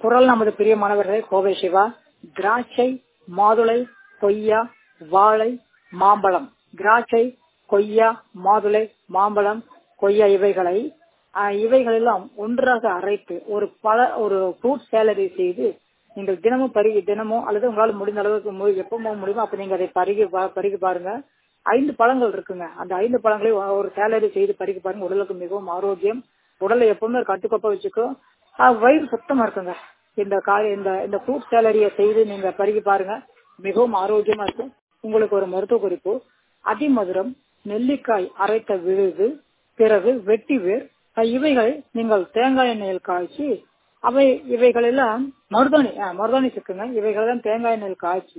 குரல் நமது பிரியமானவர்களே கோவை சிவா திராட்சை மாதுளை கொய்யா வாழை மாம்பழம் திராட்சை கொய்யா மாதுளை மாம்பழம் கொய்யா இவைகளை ஆஹ், இவைகளெல்லாம் ஒன்றாக அரைத்து ஒரு பல ஒரு ஃப்ரூட் சேலரி செய்து நீங்கள் தினமும் பருகி தினமும் அல்லது உங்களால் முடிந்த அளவுக்கு மு- எப்போ முடியுமோ அப்ப நீங்க அதை பருகி பா- பருகி பாருங்க ஐந்து பழங்கள் இருக்குங்க அந்த ஐந்து பழங்களை ஒ- ஒரு சேலரி செய்து பருகி பாருங்க உடலுக்கு மிகவும் ஆரோக்கியம் உடலை எப்பவுமே ஒரு கட்டுக்கோப்பா வச்சுக்கும் ஆஹ், வயிறு சுத்தமா இருக்குங்க இந்த காய் இந்த இந்த ஃப்ரூட் சேலரியை செய்து நீங்க பருகி பாருங்க மிகவும் ஆரோக்கியமா இருக்கும் உங்களுக்கு ஒரு மருத்துவ குறிப்பு அதிமதுரம் நெல்லிக்காய் அரைத்த விழுது பிறகு வெட்டி வேர் அஹ் இவைகளை நீங்கள் தேங்காய் எண்ணெயில் காய்ச்சி அவை இவைகள் எல்லாம் மருதாணி அஹ் மருதாணி இருக்குங்க இவைகளெல்லாம் தேங்காய் எண்ணெயில் காய்ச்சி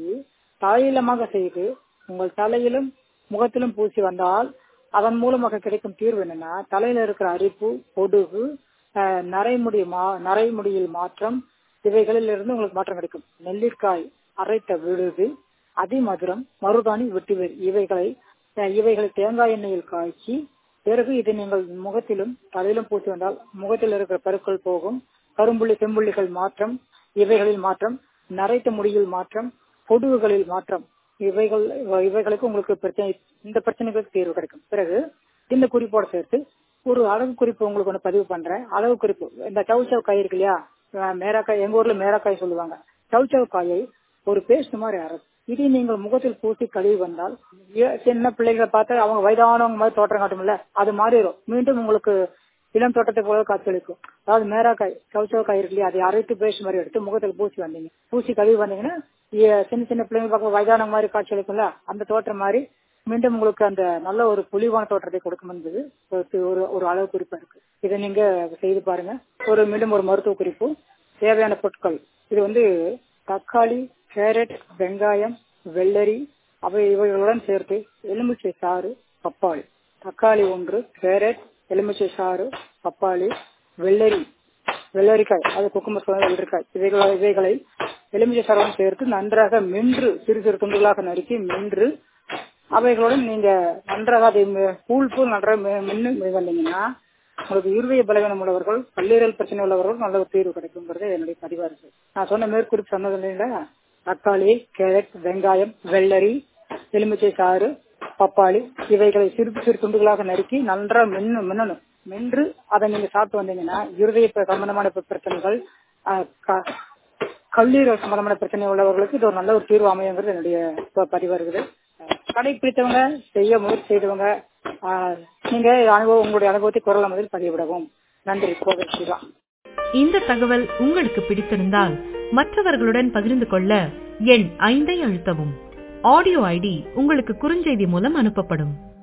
தைலமாக செய்து உங்கள் தலையிலும் முகத்திலும் பூசி வந்தால் அதன் மூலமாக கிடைக்கும் தீர்வு என்னன்னா தலையில இருக்கிற அரிப்பு பொடுகு அஹ், நரைமுடி மா நரைமுடியில் மாற்றம் இவைகளில் இருந்து உங்களுக்கு மாற்றம் கிடைக்கும் நெல்லிக்காய் அரைத்த விழுது அதிமதுரம் மருதாணி வெட்டிவேர் இவைகளை அஹ், இவைகளை தேங்காய் எண்ணெயில் காய்ச்சி பிறகு இதை நீங்கள் முகத்திலும் தலையிலும் பூசி வந்தால் முகத்தில் இருக்கிற பருக்கள் போகும் கரும்புள்ளி செம்புள்ளிகள் மாற்றம் இவைகளில் மாற்றம் நரைத்த முடியில் மாற்றம் பொடுகுகளில் மாற்றம் இவைகள் இவைகளுக்கு உங்களுக்கு பிரச்சனை இந்த பிரச்சனைகளுக்கு தீர்வு கிடைக்கும் பிறகு இந்த குறிப்போட சேர்த்து ஒரு அளவு குறிப்பு உங்களுக்கு ஒன்று பதிவு பண்றேன் அளவு குறிப்பு இந்த சவுச்சவ் காய் இருக்கு இல்லையா அஹ் மேராக்காய் எங்க ஊர்ல மேராக்காய் சொல்லுவாங்க சவுச்சவ் காயை ஒரு பேஸ்ட் மாதிரி அரைச்சு இதை நீங்கள் முகத்தில் பூசி கழுவி வந்தால் ஏ- சின்ன பிள்ளைகளை பார்த்து அவங்க வயதானவங்க மாதிரி தோற்றம் காட்டும்ல அது மாறிடும் மீண்டும் உங்களுக்கு இளம் தோட்டத்தை போல காட்சியளிக்கும் அதாவது மேராக்காய் சவுச்சவக்காய் இருக்கு இல்லையா அதை அரைத்து பேஸ்ட் மாதிரி எடுத்து முகத்தில் பூசி வந்தீங்க பூசி கழுவி வந்தீங்கன்னா ஏ- சின்ன சின்ன பிள்ளைங்க பார்க்க வயதானவங்க மாதிரி காட்சியளிக்கும்ல அந்த தோற்றம் மாதிரி மீண்டும் உங்களுக்கு அந்த நல்ல ஒரு பொலிவான தோற்றத்தை கொடுக்கும் என்பது ஒரு- ஒரு ஒரு அளவு குறிப்பு இருக்கு இதை நீங்க செய்து பாருங்க ஒரு மீண்டும் ஒரு மருத்துவ குறிப்பு தேவையான பொருட்கள் இது வந்து தக்காளி கேரட் வெங்காயம் வெள்ளரி அவை இவைகளுடன் சேர்த்து எலுமிச்சை சாறு பப்பாளி தக்காளி ஒன்று கேரட் எலுமிச்சை சாறு பப்பாளி வெள்ளரி வெள்ளரிக்காய் அது குக்கும்பர் சொல்ல வெள்ளரிக்காய் இவைகளை இவைகளை எலுமிச்சை சாறுடன் சேர்த்து நன்றாக மென்று சிறு சிறு துண்டுகளாக நறுக்கி மென்று அவைகளுடன் நீங்க நன்றாக அதை மெ- கூழ் போல் நன்றாக மெ- மென்னு மெ- வந்தீங்கன்னா உங்களுக்கு இருதய பலவீனம் உள்ளவர்கள் கல்லீரல் பிரச்சனை உள்ளவர்கள் நல்ல ஒரு தீர்வு கிடைக்குங்கிறது என்னுடைய பதிவா இருக்கு நான் சொன்ன மேற்குறிப்பு சொன்னது இல்லைங்களா தக்காளி கேரட் வெங்காயம் வெள்ளரி எலுமிச்சை சாறு பப்பாளி இவைகளை சிறு சிறு துண்டுகளாக நறுக்கி நன்றாக மென்னு மென்னணும் மென்று அதை நீங்க சாப்பிட்டு வந்தீங்கன்னா இருதய ப- சம்பந்தமான ப- பிரச்சனைகள் ஆஹ், க- கல்லீரல் சம்பந்தமான பிரச்சனை உள்ளவர்களுக்கு இது ஒரு நல்ல ஒரு தீர்வு அமையுங்கிறது என்னுடைய ப- பதிவா இருக்குது கடைபிடித்தவங்க செய்ய முயற்சி செய்தவங்க ஆஹ், நீங்க அனுபவம் உங்களுடைய அனுபவத்தை குரல் அமைதியில் பதிவிடவும் நன்றி கோவை சிவா இந்த தகவல் உங்களுக்கு பிடித்திருந்தால் மற்றவர்களுடன் பகிர்ந்து கொள்ள எண் ஐந்தை அழுத்தவும் ஆடியோ ஐடி உங்களுக்கு குறுஞ்செய்தி மூலம் அனுப்பப்படும்